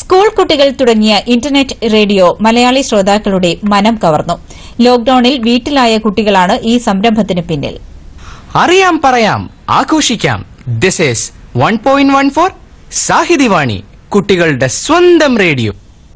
school കുട്ടികൾ തുടങ്ങിയ internet radio Malayali ശ്രോതാക്കളുടെ മനം കവർന്നു ലോക്ഡൌണിൽ വീട്ടിലായ കുട്ടികളാണ് ഈ സംരംഭത്തിന് പിന്നിൽ അറിയാം പറയാം ആഘോഷിക്കാം this is one point one four Sahithivani കുട്ടികളുടെ സ്വന്തം റേഡിയോ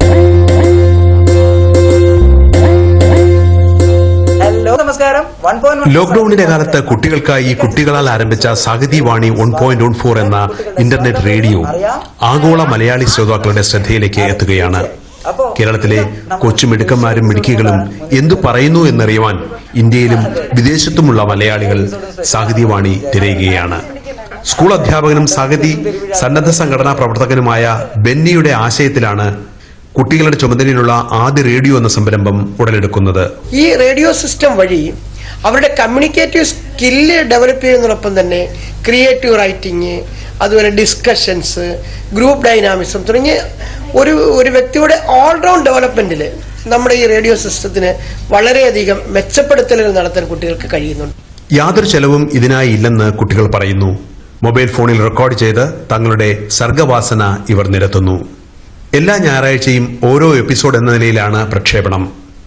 ഹലോ നമസ്കാരം വൺ പോയിന്റ് ലോക്ഡൌണിന്റെ കാലത്ത് കുട്ടികൾക്കായി കുട്ടികളാൽ ആരംഭിച്ച Sahithi Vani one point one four എന്ന ഇന്റർനെറ്റ് റേഡിയോ ആഗോള മലയാളി ശ്രോതാക്കളുടെ ശ്രദ്ധയിലേക്ക് എത്തുകയാണ് കേരളത്തിലെ കൊച്ചു മിടുക്കന്മാരും മിടുക്കികളും എന്തു പറയുന്നു എന്നറിയുവാൻ ഇന്ത്യയിലും വിദേശത്തുമുള്ള മലയാളികൾ സാഹിതി വാണി തിരയുകയാണ് സ്കൂൾ അധ്യാപകനും സാഹിതി സന്നദ്ധ സംഘടനാ പ്രവർത്തകനുമായ ബെന്നിയുടെ ആശയത്തിലാണ് കുട്ടികളുടെ ചുമതലയിലുള്ള ആദ്യ റേഡിയോ എന്ന സംരംഭം ഉടലെടുക്കുന്നത് ഈ റേഡിയോ സിസ്റ്റം വഴി അവരുടെ കമ്മ്യൂണിക്കേറ്റീവ് സ്കില്ല് ഡെവലപ്പ് ചെയ്യുന്നതിനൊപ്പം തന്നെ ക്രിയേറ്റീവ് റൈറ്റിംഗ് അതുപോലെ ഡിസ്കഷൻസ് ഗ്രൂപ്പ് ഡൈനാമിസം തുടങ്ങിയ ഒരു ഒരു വ്യക്തിയുടെ ഓൾറൗണ്ട് ഡെവലപ്മെന്റിൽ നമ്മുടെ ഈ റേഡിയോ സിസ്റ്റത്തിന് വളരെയധികം മെച്ചപ്പെടുത്തലുകൾ നടത്താൻ കുട്ടികൾക്ക് കഴിയുന്നുണ്ട് യാതൊരു ചെലവും ഇതിനായി ഇല്ലെന്ന് കുട്ടികൾ പറയുന്നു മൊബൈൽ ഫോണിൽ റെക്കോർഡ് ചെയ്ത് തങ്ങളുടെ സർഗവാസന ഇവർ നിരത്തുന്നു എല്ലാ ഞായറാഴ്ചയും ഓരോ എപ്പിസോഡ് എന്ന നിലയിലാണ് പ്രക്ഷേപണം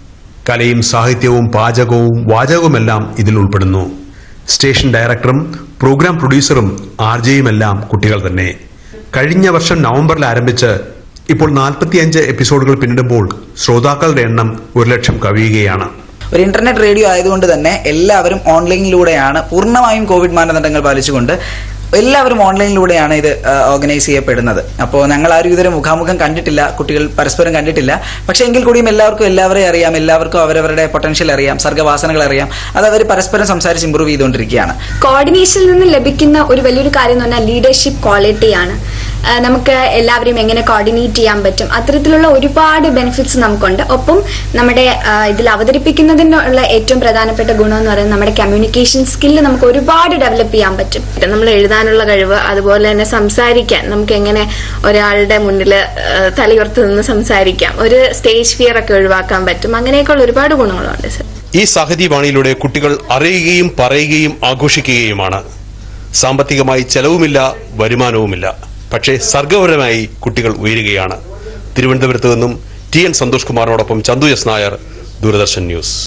കലയും സാഹിത്യവും പാചകവും വാചകവുമെല്ലാം ഇതിൽ ഉൾപ്പെടുന്നു സ്റ്റേഷൻ ഡയറക്ടറും പ്രോഗ്രാം പ്രൊഡ്യൂസറും ആർ ജെയുമെല്ലാം കുട്ടികൾ തന്നെ കഴിഞ്ഞ വർഷം നവംബറിൽ ആരംഭിച്ച് ഇപ്പോൾ നാൽപ്പത്തിയഞ്ച് എപ്പിസോഡുകൾ പിന്നിടുമ്പോൾ ശ്രോതാക്കളുടെ എണ്ണം ഒരു ലക്ഷം കവിയുകയാണ് ഒരു ഇന്റർനെറ്റ് റേഡിയോ ആയതുകൊണ്ട് തന്നെ എല്ലാവരും ഓൺലൈനിലൂടെയാണ് പൂർണ്ണമായും കോവിഡ് മാനദണ്ഡങ്ങൾ പാലിച്ചുകൊണ്ട് എല്ലാവരും ഓൺലൈനിലൂടെയാണ് ഇത് ഓർഗനൈസ് ചെയ്യപ്പെടുന്നത് അപ്പോൾ ഞങ്ങൾ ആരും ഇതുവരെ മുഖാമുഖം കണ്ടിട്ടില്ല കുട്ടികൾ പരസ്പരം കണ്ടിട്ടില്ല പക്ഷേ എങ്കിൽ കൂടിയും എല്ലാവർക്കും എല്ലാവരെയും അറിയാം എല്ലാവർക്കും അവരവരുടെ പൊട്ടൻഷ്യൽ അറിയാം സർഗവാസനകൾ അറിയാം അത് അവർ പരസ്പരം സംസാരിച്ച് ഇമ്പ്രൂവ് ചെയ്തുകൊണ്ടിരിക്കുകയാണ് കോർഡിനേഷനിൽ നിന്ന് ലഭിക്കുന്ന ഒരു വലിയൊരു കാര്യം എന്ന് പറഞ്ഞാൽ ലീഡർഷിപ്പ് ക്വാളിറ്റിയാണ് ആ, നമുക്ക് എല്ലാവരെയും എങ്ങനെ കോർഡിനേറ്റ് ചെയ്യാൻ പറ്റും അത്തരത്തിലുള്ള ഒരുപാട് ബെനിഫിറ്റ്സ് നമുക്കുണ്ട് ഒപ്പം നമ്മുടെ ആ, ഇതിൽ അവതരിപ്പിക്കുന്നതിനുള്ള ഏറ്റവും പ്രധാനപ്പെട്ട ഗുണം എന്ന് പറയുന്നത് നമ്മുടെ കമ്മ്യൂണിക്കേഷൻ സ്കില്ല് നമുക്ക് ഒരുപാട് ഡെവലപ്പ് ചെയ്യാൻ പറ്റും നമ്മൾ എഴുതാനുള്ള കഴിവ് അതുപോലെ തന്നെ സംസാരിക്കാൻ നമുക്ക് എങ്ങനെ ഒരാളുടെ മുന്നിൽ തലയുർത്ത് നിന്ന് സംസാരിക്കാം ഒരു സ്റ്റേജ് ഫിയർ ഒക്കെ ഒഴിവാക്കാൻ പറ്റും അങ്ങനെയൊക്കെയുള്ള ഒരുപാട് ഗുണങ്ങളുണ്ട് സർ ഈ സാഹിത്യവാണിയിലൂടെ കുട്ടികൾ അറിയുകയും പറയുകയും ആഘോഷിക്കുകയുമാണ് സാമ്പത്തികമായി ചെലവുമില്ല വരുമാനവുമില്ല പക്ഷേ സർഗപരമായി കുട്ടികൾ ഉയരുകയാണ് തിരുവനന്തപുരത്ത് നിന്നും ടി എൻ സന്തോഷ് കുമാറിനോടൊപ്പം ചന്തു എസ് നായർ ദൂരദർശൻ ന്യൂസ്